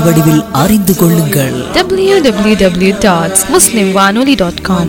வடிவில் அறிந்து கொள்ளுங்கள் www.muslimwanoli.com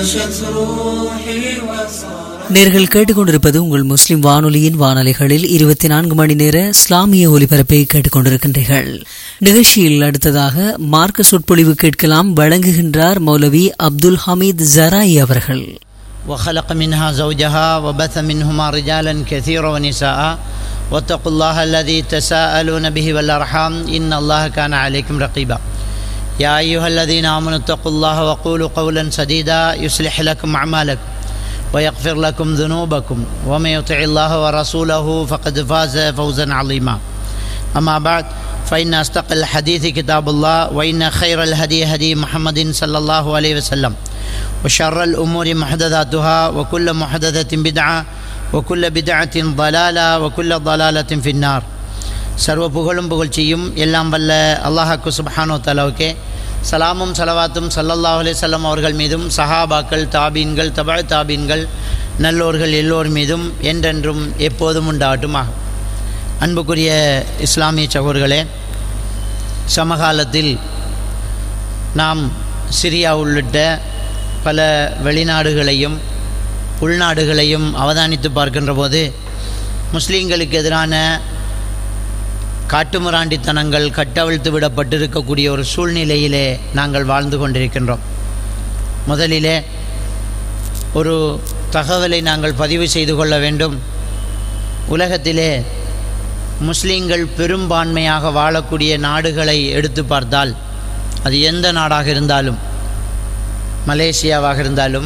நேர்கள் கேட்டுக்கொண்டிருப்பது உங்கள் முஸ்லிம் வானொலியின் வானொலிகளில் இருபத்தி நான்கு மணி நேர இஸ்லாமிய ஒலிபரப்பை கேட்டுக்கொண்டிருக்கின்றீர்கள் நிகழ்ச்சியில் அடுத்ததாக மார்க்க சொற்பொழிவு கேட்கலாம் வழங்குகின்றார் மௌலவி அப்துல் ஹமீத் ஜராய் அவர்கள் وخلق منها زوجها وبث منهما رجالا كثيرا ونساء واتقوا الله الذي تساءلون به والارحام ان الله كان عليكم رقيبا يا ايها الذين امنوا اتقوا الله وقولوا قولا سديدا يصلح لكم اعمالكم ويغفر لكم ذنوبكم ومن يطع الله ورسوله فقد فاز فوزا عظيما اما بعد فان اصدق الحديث كتاب الله وان خير الهدي هدي محمد صلى الله عليه وسلم وشر الأمور محدثاتها وكل محدثة بدعة وكل بدعة ضلالة وكل ضلالة في النار சர்வ புகழும் புகழ்ச்சியும் எல்லாம் வல்ல அல்லாஹாக்கு சுபஹானோ தலாவுக்கே சலாமும் சலவாத்தும் சல்லல்லாஹு அலைஹி வஸல்லம் அவர்கள் மீதும் சஹாபாக்கள் தாபீன்கள் தபா தாபீன்கள் நல்லோர்கள் எல்லோர் மீதும் என்றென்றும் எப்போதும் உண்டாகட்டுமாக அன்புக்குரிய இஸ்லாமிய சகோர்களே சமகாலத்தில் நாம் சிரியா உள்ளிட்ட பல வெளிநாடுகளையும் உள்நாடுகளையும் அவதானித்து பார்க்கின்ற போது முஸ்லீம்களுக்கு எதிரான காட்டுமிராண்டித்தனங்கள் கட்டவிழ்த்து விடப்பட்டிருக்கக்கூடிய ஒரு சூழ்நிலையிலே நாங்கள் வாழ்ந்து கொண்டிருக்கின்றோம் முதலிலே ஒரு தகவலை நாங்கள் பதிவு செய்து கொள்ள வேண்டும் உலகத்திலே முஸ்லீம்கள் பெரும்பான்மையாக வாழக்கூடிய நாடுகளை எடுத்து பார்த்தால் அது எந்த நாடாக இருந்தாலும் மலேசியாவாக இருந்தாலும்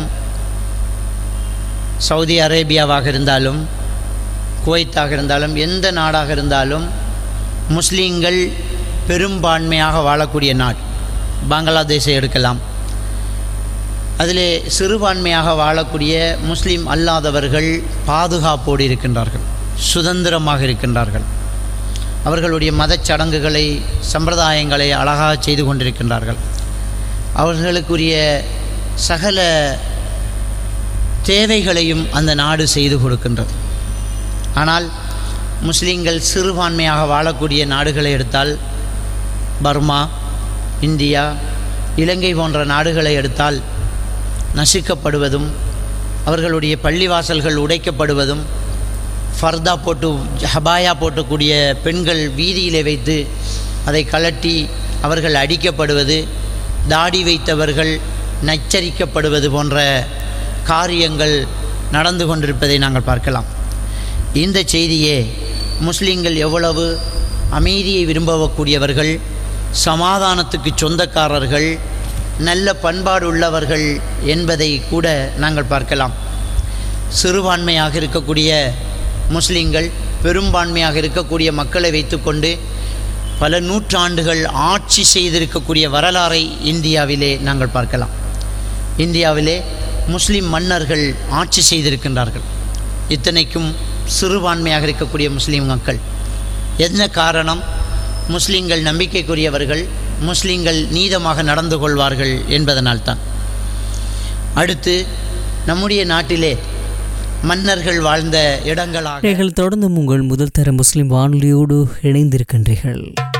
சவுதி அரேபியாவாக இருந்தாலும் குவைத்தாக இருந்தாலும் எந்த நாடாக இருந்தாலும் முஸ்லீம்கள் பெரும்பான்மையாக வாழக்கூடிய நாடு பங்களாதேஷை எடுக்கலாம் அதிலே சிறுபான்மையாக வாழக்கூடிய முஸ்லீம் அல்லாதவர்கள் பாதுகாப்போடு இருக்கின்றார்கள் சுதந்திரமாக இருக்கின்றார்கள் அவர்களுடைய மதச் சடங்குகளை சம்பிரதாயங்களை அழகாக செய்து கொண்டிருக்கின்றார்கள் அவர்களுக்குரிய சகல தேவைகளையும் அந்த நாடு செய்து கொடுக்கின்றது ஆனால் முஸ்லீம்கள் சிறுபான்மையாக வாழக்கூடிய நாடுகளை எடுத்தால் பர்மா இந்தியா இலங்கை போன்ற நாடுகளை எடுத்தால் நசுக்கப்படுவதும் அவர்களுடைய பள்ளிவாசல்கள் உடைக்கப்படுவதும் ஃபர்தா போட்டு ஹபாயா போட்டக்கூடிய பெண்கள் வீதியிலே வைத்து அதை கலட்டி அவர்கள் அடிக்கப்படுவது தாடி வைத்தவர்கள் நச்சரிக்கப்படுவது போன்ற காரியங்கள் நடந்து கொண்டிருப்பதை நாங்கள் பார்க்கலாம் இந்த செய்தியே முஸ்லீம்கள் எவ்வளவு அமைதியை விரும்பக்கூடியவர்கள் சமாதானத்துக்கு சொந்தக்காரர்கள் நல்ல பண்பாடு உள்ளவர்கள் என்பதை கூட நாங்கள் பார்க்கலாம் சிறுபான்மையாக இருக்கக்கூடிய முஸ்லீம்கள் பெரும்பான்மையாக இருக்கக்கூடிய மக்களை வைத்துக்கொண்டு பல நூற்றாண்டுகள் ஆட்சி செய்திருக்கக்கூடிய வரலாறை இந்தியாவிலே நாங்கள் பார்க்கலாம் இந்தியாவிலே முஸ்லிம் மன்னர்கள் ஆட்சி செய்திருக்கின்றார்கள் இத்தனைக்கும் சிறுபான்மையாக இருக்கக்கூடிய முஸ்லீம் மக்கள் என்ன காரணம் முஸ்லீம்கள் நம்பிக்கைக்குரியவர்கள் முஸ்லீம்கள் நீதமாக நடந்து கொள்வார்கள் என்பதனால்தான் அடுத்து நம்முடைய நாட்டிலே மன்னர்கள் வாழ்ந்த இடங்களாக நீங்கள் தொடர்ந்து உங்கள் முதல் தர முஸ்லிம் வானொலியோடு இணைந்திருக்கின்றீர்கள்